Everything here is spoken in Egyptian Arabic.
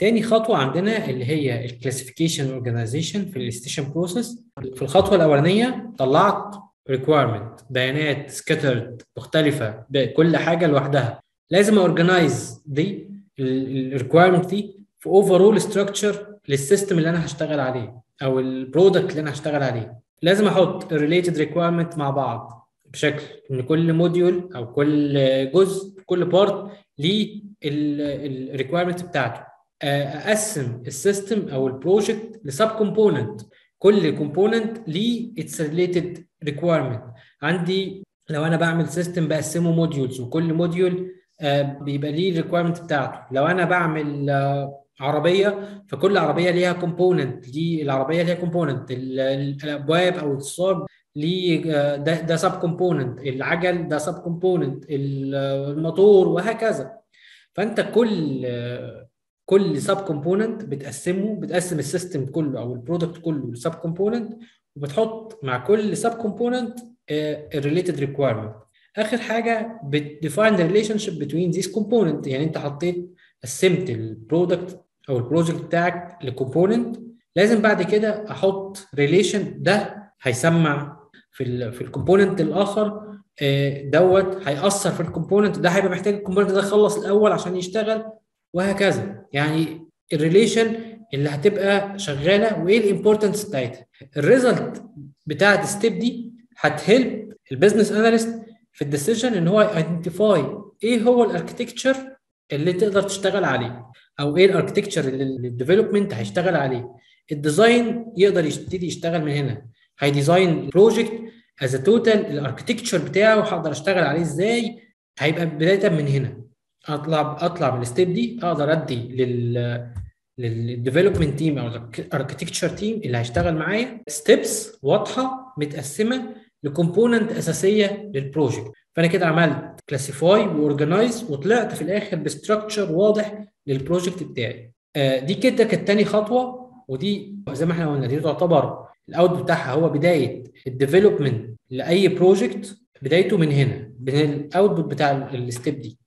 تاني خطوه عندنا اللي هي الكلاسيفيكيشن اورجانيزيشن في الستيشن بروسيس في الخطوه الاولانيه طلعت requirement بيانات سكاترد مختلفه بكل حاجه لوحدها لازم اورجنايز دي الريكويرمنت دي في اوفرول ستراكشر للسيستم اللي انا هشتغل عليه او البرودكت اللي انا هشتغل عليه لازم احط الريليتد ريكويرمنت مع بعض بشكل ان كل موديول او كل جزء كل بارت ليه الريكويرمنت بتاعته اقسم السيستم او البروجكت لسب كومبوننت كل كومبوننت ليه اتس ريليتد ريكويرمنت عندي لو انا بعمل سيستم بقسمه موديولز وكل موديول بيبقى ليه الريكويرمنت بتاعته لو انا بعمل عربيه فكل عربيه ليها كومبوننت دي العربيه ليها كومبوننت الابواب او الصاج ليه ده ده سب كومبوننت العجل ده سب كومبوننت الموتور وهكذا فانت كل كل سب كومبوننت بتقسمه بتقسم السيستم كله او البرودكت كله لسب كومبوننت وبتحط مع كل سب كومبوننت الريليتد ريكويرمنت اخر حاجه بتديفاين ذا ريليشن شيب بتوين ذيس كومبوننت يعني انت حطيت قسمت البرودكت او البروجكت بتاعك لكومبوننت لازم بعد كده احط ريليشن ده هيسمع في ال في الكومبوننت الاخر دوت هيأثر في الكومبوننت ده هيبقى محتاج الكومبوننت ده يخلص الاول عشان يشتغل وهكذا يعني الريليشن اللي هتبقى شغاله وايه الامبورتنس بتاعتها الريزلت بتاعت الستيب دي هتهلب البيزنس اناليست في الديسيجن ان هو ايدنتيفاي ايه هو الاركتكتشر اللي تقدر تشتغل عليه او ايه الاركتكتشر اللي الديفلوبمنت هيشتغل عليه الديزاين يقدر يبتدي يشتغل من هنا هيديزاين بروجكت از توتال الاركتكتشر بتاعه هقدر اشتغل عليه ازاي هيبقى بدايه من هنا اطلع اطلع من الستيب دي اقدر ادي لل للديفلوبمنت تيم او الاركتكتشر تيم اللي هيشتغل معايا ستيبس واضحه متقسمه لكومبوننت اساسيه للبروجكت فانا كده عملت كلاسيفاي واورجنايز وطلعت في الاخر بستراكشر واضح للبروجكت بتاعي آه دي كده كانت تاني خطوه ودي زي ما احنا قلنا دي تعتبر الاوت بتاعها هو بدايه الديفلوبمنت لاي بروجكت بدايته من هنا من الاوتبوت بتاع الستيب دي